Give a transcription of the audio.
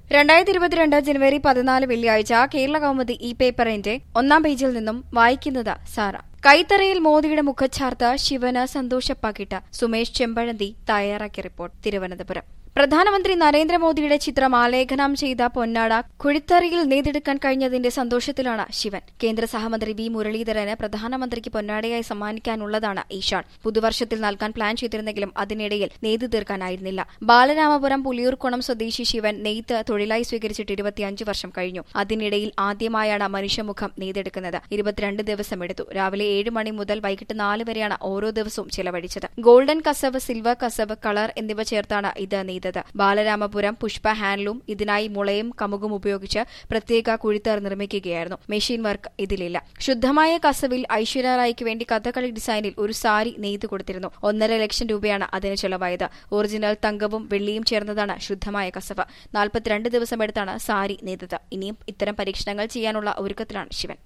രണ്ടായിരത്തി ഇരുപത്തിരണ്ട് ജനുവരി പതിനാല് വെള്ളിയാഴ്ച കേരള കൗമുദി ഈ പേപ്പറിന്റെ ഒന്നാം പേജിൽ നിന്നും വായിക്കുന്നത് സാറ കൈത്തറയിൽ മോദിയുടെ മുഖച്ചാർത്ത് ശിവന് സന്തോഷപ്പകിട്ട് സുമേഷ് ചെമ്പഴന്തി തയ്യാറാക്കിയ റിപ്പോർട്ട് തിരുവനന്തപുരം പ്രധാനമന്ത്രി നരേന്ദ്രമോദിയുടെ ചിത്രം ആലേഖനം ചെയ്ത പൊന്നാട കുഴിത്തറയിൽ നെയ്തെടുക്കാൻ കഴിഞ്ഞതിന്റെ സന്തോഷത്തിലാണ് ശിവൻ കേന്ദ്ര സഹമന്ത്രി വി മുരളീധരന് പ്രധാനമന്ത്രിക്ക് പൊന്നാടയായി സമ്മാനിക്കാനുള്ളതാണ് ഈ ഷാൾ പുതുവർഷത്തിൽ നൽകാൻ പ്ലാൻ ചെയ്തിരുന്നെങ്കിലും അതിനിടയിൽ നെയ്തു തീർക്കാനായിരുന്നില്ല ബാലരാമപുരം പുലിയൂർക്കുളം സ്വദേശി ശിവൻ നെയ്ത്ത് തൊഴിലായി സ്വീകരിച്ചിട്ട് ഇരുപത്തിയഞ്ച് വർഷം കഴിഞ്ഞു അതിനിടയിൽ ആദ്യമായാണ് മനുഷ്യമുഖം നെയ്തെടുക്കുന്നത് ഇരുപത്തിരണ്ട് ദിവസമെടുത്തു രാവിലെ ഏഴ് മണി മുതൽ വൈകിട്ട് നാല് വരെയാണ് ഓരോ ദിവസവും ചെലവഴിച്ചത് ഗോൾഡൻ കസവ് സിൽവർ കസവ് കളർ എന്നിവ ചേർത്താണ് ഇത് നെയ്തത് ബാലരാമപുരം പുഷ്പ ഹാൻഡ്ലൂം ഇതിനായി മുളയും കമുകും ഉപയോഗിച്ച് പ്രത്യേക കുഴിത്തർ നിർമ്മിക്കുകയായിരുന്നു മെഷീൻ വർക്ക് ഇതിലില്ല ശുദ്ധമായ കസവിൽ ഐശ്വര്യ റായിക്ക് വേണ്ടി കഥകളി ഡിസൈനിൽ ഒരു സാരി നെയ്തു കൊടുത്തിരുന്നു ഒന്നര ലക്ഷം രൂപയാണ് അതിന് ചെലവായത് ഒറിജിനൽ തങ്കവും വെള്ളിയും ചേർന്നതാണ് ശുദ്ധമായ കസവ് നാൽപ്പത്തിരണ്ട് ദിവസമെടുത്താണ് സാരി നെയ്തത് ഇനിയും ഇത്തരം പരീക്ഷണങ്ങൾ ചെയ്യാനുള്ള ഒരുക്കത്തിലാണ് ശിവൻ